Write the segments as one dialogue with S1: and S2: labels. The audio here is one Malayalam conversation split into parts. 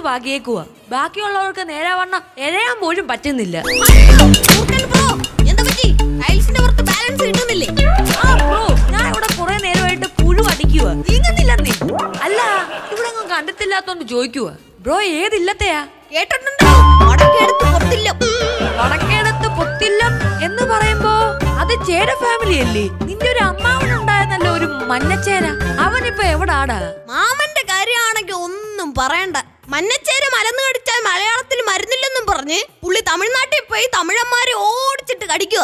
S1: പാകിയേക്കുവാ ബാക്കിയുള്ളവർക്ക് നേരാവണ്ണം എഴയാൻ പോലും പറ്റുന്നില്ല
S2: മൂർഖൻ ബ്രോ എന്താ പറ്റി ടൈൽസിന്റെ പുറത്ത് ബാലൻസ് കിട്ടുന്നില്ലേ
S1: ആ ബ്രോ ഞാൻ ഇവിടെ കുറെ നേരമായിട്ട് പുഴു അടിക്കുക നീങ്ങുന്നില്ലെന്നേ അല്ല ഇവിടെ ഒന്നും കണ്ടിട്ടില്ലാത്തോണ്ട് ചോദിക്കുക ബ്രോ ഏതില്ലത്തെയാ
S2: കേട്ടിട്ടുണ്ടോ വടക്കെടുത്ത് പുറത്തില്ല
S1: വടക്കേടത്ത് പൊത്തില്ലം എന്ന് പറയുമ്പോ അത് ചേര ഫാമിലി അല്ലേ നിന്റെ ഒരു അമ്മാവനുണ്ടായിരുന്നല്ലോ ഒരു മഞ്ഞച്ചേര അവനിപ്പോ എവിടാടാ
S2: മാമന്റെ കാര്യമാണെങ്കിൽ ഒന്നും പറയണ്ട മഞ്ഞച്ചേര മലന്ന് കടിച്ചാൽ മലയാളത്തിൽ മരുന്നില്ലെന്നും പറഞ്ഞ് പുള്ളി തമിഴ്നാട്ടിൽ പോയി തമിഴന്മാരെ ഓടിച്ചിട്ട് കടിക്കുക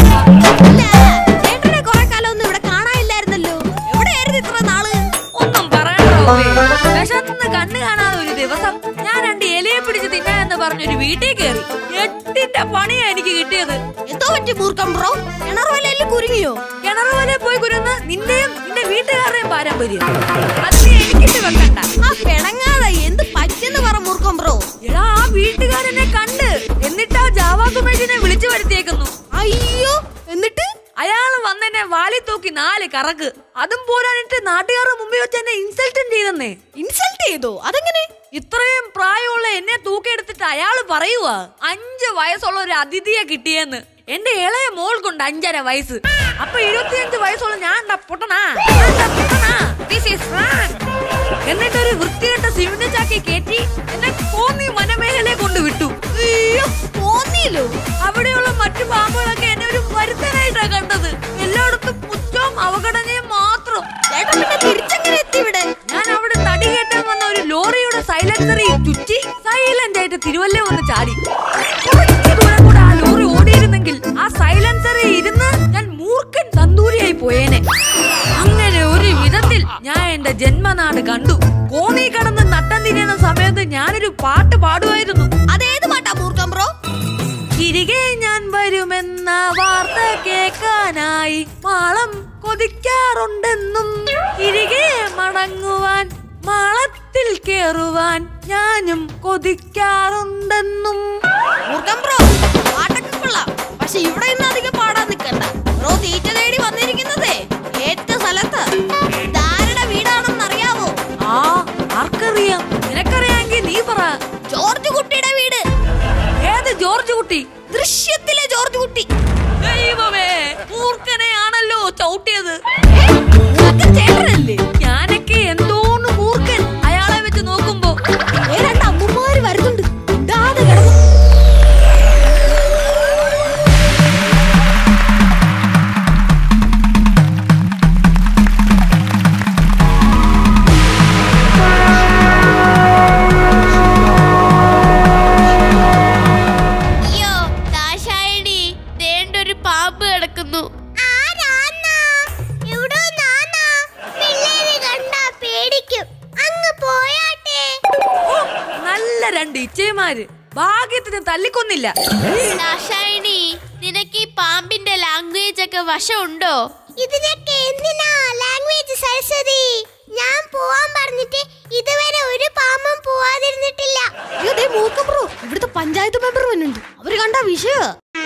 S2: ചേട്ടനെ കുറെ കാലം ഒന്നും ഇവിടെ കാണാനില്ലായിരുന്നല്ലോ എവിടെയായിരുന്നു ഇത്ര നാള്
S1: ഒന്നും പറയണ്ടോ വിശന്ന് കണ്ണു കാണാതെ ഒരു ദിവസം ഞാൻ രണ്ട് ഇലയെ പിടിച്ച് തിന്നാന്ന് പറഞ്ഞൊരു വീട്ടിൽ കയറി എട്ടിന്റെ പണിയാ എനിക്ക് കിട്ടിയത്
S2: എന്തോ പറ്റി മൂർഖം ബ്രോ കിണറുവലയിൽ കുരുങ്ങിയോ
S1: കിണറ് പോലെ പോയി കുരുന്ന് നിന്റെയും നിന്റെ വീട്ടുകാരുടെയും പാരമ്പര്യം അതിന് എനിക്കിട്ട് വെക്കണ്ട
S2: ആ പിണങ്ങാതെ എന്ത് പറ്റിയെന്ന് പറ മൂർഖം ബ്രോ
S1: എടാ ആ വീട്ടുകാരനെ കണ്ട് എന്നിട്ടാ ജാവാ സുമേഷിനെ വിളിച്ചു വരുത്തിയേക്കുന്നു
S2: അയ്യോ എന്നിട്ട്
S1: അയാൾ വന്നെന്നെ വാലി തൂക്കി നാല് കറക്ക് അതും പോരാനിട്ട് നാട്ടുകാരുടെ മുമ്പിൽ വെച്ച് എന്നെ ഇൻസൾട്ടും ചെയ്തെന്നേ
S2: ഇൻസൾട്ട് ചെയ്തോ അതെങ്ങനെ
S1: ഇത്രയും പ്രായമുള്ള എന്നെ തൂക്കിയെടുത്തിട്ട് അയാള് പറയുവാ അഞ്ച് വയസ്സുള്ള ഒരു അതിഥിയെ കിട്ടിയെന്ന് എന്റെ ഇളയ മോൾക്കുണ്ട് അഞ്ചര വയസ്സ് അപ്പൊ ഇരുപത്തിയഞ്ച് വയസ്സുള്ള ഞാൻ എന്താ പൊട്ടനാ ഞാൻ എന്താ പൊട്ടനാ? This is wrong. എന്നിട്ട് ഒരു വൃത്തികെട്ട സിമെന്റ് ചാക്കി കയറ്റി എന്നെ കോന്നി വനമേഖലയെ കൊണ്ട് വിട്ടു
S2: അയ്യോ തോന്നിയല്ലോ
S1: അവിടെയുള്ള മറ്റു പാമ്പുകളൊക്കെ എന്നെ ഒരു മരുത്തനായിട്ടാ കണ്ടത് എല്ലായിടത്തും പുച്ഛവും അവഗണനയും മാത്രം
S2: ചേട്ടൻ പിന്നെ തിരിച്ചെങ്ങനെ എത്തി ഇവിടെ
S1: ഞാൻ അവിടെ തടി കയറ്റാൻ വന്ന ഒരു ലോറിയുടെ സൈലൻസറി ചുറ്റി സൈലന്റ് ആയിട്ട് തിരുവല്ല വന്ന് ചാടി കുറച്ച് ദൂരം കൂടെ ആ ലോറി ഓടിയിരുന്നെങ്കിൽ ആ സൈലൻസറി ഇരുന്ന് ഞാൻ മൂർഖൻ തന്തൂരിയായി പോയേനെ അങ്ങനെ ഒരു വിധത്തിൽ ഞാൻ എന്റെ ജന്മനാട് കണ്ടു കോന്നി കടന്ന് നട്ടം തിരിയുന്ന സമയത്ത് ഞാനൊരു പാട്ട് പാടുമായിരുന്നു
S2: അതേത് പാട്ടാ മൂർഖം ബ്രോ
S1: തിരികെ ഞാൻ വരുമെന്ന വാർത്ത കേൾക്കാനായി മാളം കൊതിക്കാറുണ്ടെന്നും തിരികെ മടങ്ങുവാൻ മാളത്തിൽ കേറുവാൻ ഞാനും കൊതിക്കാറുണ്ടെന്നും
S2: മൂർഖം ബ്രോ പാട്ടൊക്കെ കൊള്ളാം പക്ഷെ ഇവിടെ ഇന്ന് അധികം പാടാൻ നിൽക്കണ്ട ബ്രോ തീറ്റ തേടി വന്നിരിക്കുന്നതേ ഏറ്റ സ്ഥലത്ത് ഇതാരുടെ വീടാണെന്ന് അറിയാവോ
S1: ആ ആർക്കറിയാം നിനക്കറിയാമെങ്കിൽ നീ പറ
S2: ജോർജ് കുട്ടിയുടെ വീട്
S1: ഏത് ജോർജ് കുട്ടി
S2: ദൃശ്യത്തിലെ ജോർജ് കുട്ടി
S1: ദൈവമേ മൂർഖനെ ആണല്ലോ ചവിട്ടിയത്
S2: ഏ, മൂർഖൻ ചേട്ടനല്ലേ
S1: ഞാനൊക്കെ എന്തോന്ന് മൂർഖൻ അയാളെ വെച്ച് നോക്കുമ്പോ
S2: ഏ, രണ്ട് അമ്മമാര് വരുന്നുണ്ട് ഇടാതെ കിടന്നു
S3: അയ്യോ ദാശായണി ദേണ്ടൊരു പാമ്പ് കിടക്കുന്നു
S1: നല്ല രണ്ട് ഇച്ചയമാര് ഭാഗ്യത്തിന് തല്ലിക്കൊന്നില്ല
S3: ദാശായണി നിനക്ക് ഈ പാമ്പിന്റെ ലാംഗ്വേജ് ഒക്കെ വശമുണ്ടോ
S4: ഇതിനൊക്കെ എന്തിനാ ലാംഗ്വേജ് സരസ്വതി ഞാൻ പോവാൻ പറഞ്ഞിട്ട് ഇതുവരെ ഒരു പാമ്പും പോവാതിരുന്നിട്ടില്ല
S2: അയ്യോ ദേ മൂർഖം ബ്രോ ഇവിടുത്തെ പഞ്ചായത്ത് മെമ്പർ വന്നുണ്ട് അവര് കണ്ട വിഷയ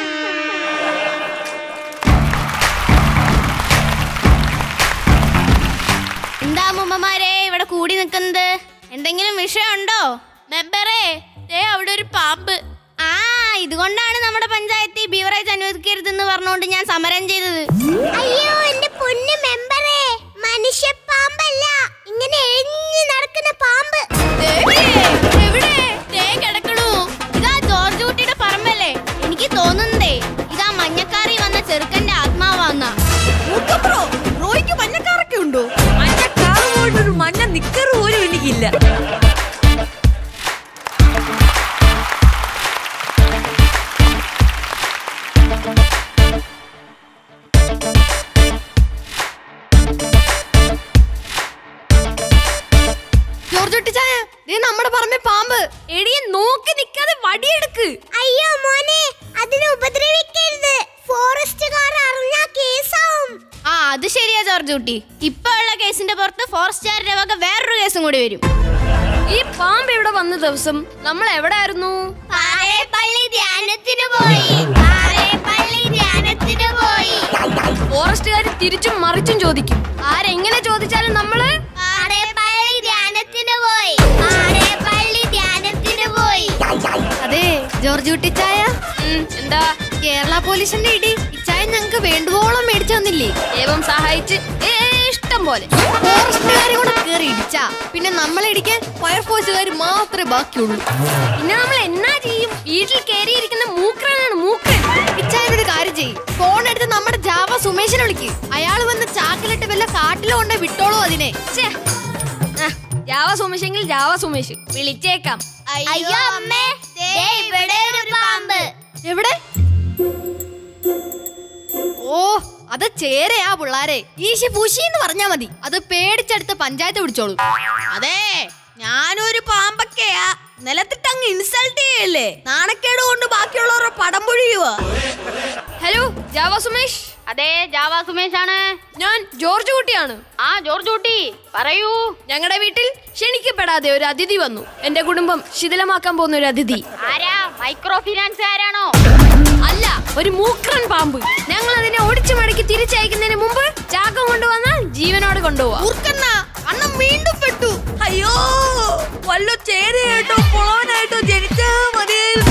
S3: എന്താ മുമ്മമാരെ ഇവിടെ കൂടി നിൽക്കുന്നത് എന്തെങ്കിലും വിഷയമുണ്ടോ മെമ്പറേ ദേ അവിടെ ഒരു പാമ്പ് ആ ഇതുകൊണ്ടാണ് നമ്മുടെ പഞ്ചായത്തിൽ ബീവറേജ് അനുവദിക്കരുതെന്ന് പറഞ്ഞുകൊണ്ട് ഞാൻ സമരം ചെയ്തത്
S4: അയ്യോ എന്റെ പൊന്നു മെമ്പറേ മനുഷ്യ പാമ്പല്ല ഇങ്ങനെ എഴിഞ്ഞു നടക്കുന്ന പാമ്പ്
S3: ദേവിയേ, എവിടെ? ദേ കിടക്കണു. ഇതാ ജോർജ് കുട്ടിയുടെ പറമ്പല്ലേ എനിക്ക് തോന്നുന്നതേ ഇതാ മഞ്ഞക്കാറി വന്ന ചെറുക്കന്റെ ആത്മാവാന്നാ
S2: മൂർഖം ബ്രോ ബ്രോയ്ക്ക് മഞ്ഞക്കാറൊക്കെ ഉണ്ടോ
S1: മഞ്ഞ കാറ് പോയിട്ടൊരു മഞ്ഞ നിക്കറ് പോലും എനിക്കില്ല
S2: ജോർജ് കുട്ടിച്ചായ ദേ നമ്മുടെ പറമ്പേ പാമ്പ്
S3: എടിയെ നോക്കി നിക്കാതെ വടിയെടുക്ക്
S4: അയ്യോ മോനെ അതിനെ ഉപദ്രവിക്കരുത് ഫോറസ്റ്റുകാർ അറിഞ്ഞാ കേസാവും
S3: ആ അത് ശരിയാ ജോർജ് കുട്ടി ഇപ്പൊ ഉള്ള കേസിന്റെ പുറത്ത് ഫോറസ്റ്റുകാരുടെ വക വേറൊരു കേസും കൂടി വരും
S2: ഈ പാമ്പ് ഇവിടെ വന്ന ദിവസം നമ്മൾ എവിടെ ആയിരുന്നു
S4: പാറേപ്പള്ളി ധ്യാനത്തിന് പോയി പാറേപ്പള്ളി ധ്യാനത്തിന് പോയി
S2: ഫോറസ്റ്റുകാർ തിരിച്ചും മറിച്ചും ചോദിക്കും ആരെങ്ങനെ ചോദിച്ചാലും നമ്മള്
S4: പാറേപ്പള്ളി ധ്യാനത്തിന് പോയി പാറേപ്പള്ളി ധ്യാനത്തിന്
S2: ജോർജ് കുട്ടിച്ചായ
S3: എന്താ
S2: കേരള പോലീസിന്റെ ഇടി ഇച്ചായ ഞങ്ങക്ക് വേണ്ടുവോളം മേടിച്ചു തന്നില്ലേ
S3: ദൈവം സഹായിച്ച് ഏ, ഇഷ്ടം പോലെ
S2: ഫോറസ്റ്റുകാരെ കൂടെ കേറി ഇടിച്ചാ പിന്നെ നമ്മളെ ഇടിക്കാൻ ഫയർഫോഴ്സുകാർ മാത്രമേ ബാക്കിയുള്ളൂ
S3: പിന്നെ നമ്മൾ എന്നാ ചെയ്യും വീട്ടിൽ കയറിയിരിക്കുന്ന മൂക്കനാണ് മൂക്കൻ
S2: ഇച്ചായനൊരു കാര്യം ചെയ്യും ഫോൺ എടുത്ത് നമ്മുടെ ജാവ സുമേഷിനെ വിളിക്ക് അയാൾ വന്ന് ചാക്കിലിട്ട് വല്ല കാട്ടിലോ കൊണ്ട് വിട്ടോളൂ അതിനെ
S3: ഛേ. ആ, ജാവ സുമേഷെങ്കിൽ ജാവ സുമേഷ് വിളിച്ചേക്കാം
S4: അയ്യോ അമ്മേ ദേ ഇവിടെ ഒരു പാമ്പ്
S2: എവിടെ ഓ അത് ചേരയാ പിള്ളാരെ ഈശി പൂശി എന്ന് പറഞ്ഞാ മതി അത് പേടിച്ചെടുത്ത് പഞ്ചായത്ത് പിടിച്ചോളൂ
S1: അതെ ഞാനൊരു പാമ്പൊക്കെയാ നിലത്തിട്ട് അങ്ങ് ഇൻസൾട്ട് ചെയ്യല്ലേ നാണക്കേട് കൊണ്ട് ബാക്കിയുള്ളവരുടെ പടം പൊഴിയുവാ
S3: ഹലോ ജാവ സുമേഷ്
S5: അതെ ജാവ സുമേഷ് ആണ്
S3: ഞാൻ ജോർജ് കുട്ടിയാണ്
S5: ആ ജോർജ് കുട്ടി പറയൂ
S3: ഞങ്ങളുടെ വീട്ടിൽ ക്ഷണിക്കപ്പെടാതെ ഒരു അതിഥി വന്നു എന്റെ കുടുംബം ശിഥിലമാക്കാൻ പോകുന്ന ഒരു അതിഥി
S5: ആരാ മൈക്രോ ഫിനാൻസുകാരാണോ
S3: അല്ല ഒരു മൂക്രൻ പാമ്പ് ഞങ്ങൾ അതിനെ ഒടിച്ചു മടക്കി തിരിച്ചയക്കുന്നതിന് മുമ്പ് ചാക്കം കൊണ്ടുവന്നാൽ ജീവനോട് കൊണ്ടുപോവാ
S2: ഊർക്കണ്ണ അണ്ണം വീണ്ടും പെട്ടു
S1: അയ്യോ വല്ല ചേരയായിട്ടോ പുളവനായിട്ടോ ജനിച്ചാ മതിയായിരുന്നു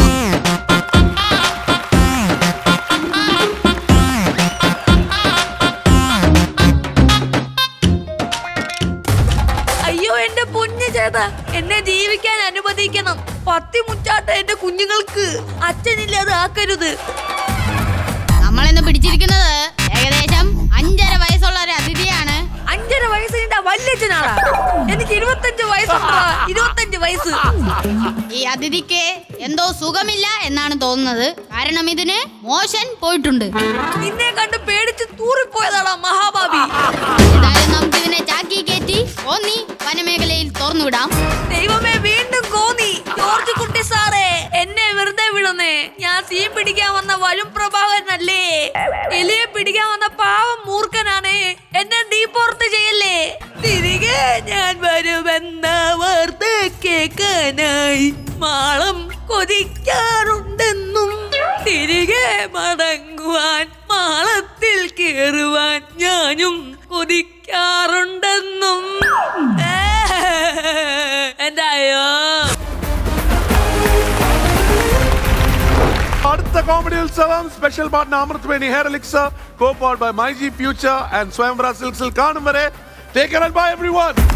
S1: അയ്യോ എന്റെ പൊന്നു ചേട്ടാ എന്നെ ജീവിക്കാൻ അനുവദിക്കണം പത്തി മുച്ചാട്ട എന്റെ കുഞ്ഞുങ്ങൾക്ക് അച്ഛനില്ലാതെ ആക്കരുത്
S5: നമ്മളിന്ന് പിടിച്ചിരിക്കുന്നത് ഏകദേശം അഞ്ചര വയസ്സുള്ള ഒരു അതിഥിയാണ്
S1: അഞ്ചര വയസ്സിന്റെ വല്യച്ഛനാളാ എനിക്ക് ഇരുപത്തഞ്ച് വയസ്സുണ്ടാ ഇരുപത്തഞ്ച് വയസ്സ്
S5: ഈ അതിഥിക്ക് എന്തോ സുഖമില്ല എന്നാണ് തോന്നുന്നത് കാരണം ഇതിന് മോശൻ പോയിട്ടുണ്ട്
S1: നിന്നെ കണ്ട് പേടിച്ച് തൂറിപ്പോയതാടാ മഹാഭാവി
S5: ഏതായാലും നമുക്ക് ഇതിനെ ചാക്കി കയറ്റി ഓന്നി വനമേഖലയിൽ തുറന്നുവിടാം
S1: ദൈവമേ വീണ്ടും കോന്നി ജോർജ് കുട്ടി സാറേ എന്നെ വെറുതെ വിടുന്നേ ഞാൻ തീ പിടിക്കാൻ വന്ന വരും പ്രഭാകരനല്ലേ എലിയെ പിടിക്കാൻ വന്ന പാവം മൂർഖനാണ് എന്നെ ഡീപ്പോർത്ത് ചെയ്യല്ലേ തിരികെ ഞാൻ വരുമെന്ന വാർത്ത കേൾക്കാനായി മാളം കൊതിക്കാറുണ്ടെന്നും തിരികെ മടങ്ങുവാൻ മാളത്തിൽ കയറുവാൻ ഞാനും കൊതിക്കാറുണ്ടെന്നും എന്തായോ
S6: അടുത്ത comedy Utsavam special partner Amrut hair elixir co powered by my G future and Swayamvara സിൽക്സിൽ കാണും വരെ ടേക്ക് കെയർ ബൈ എവ്രിവൺ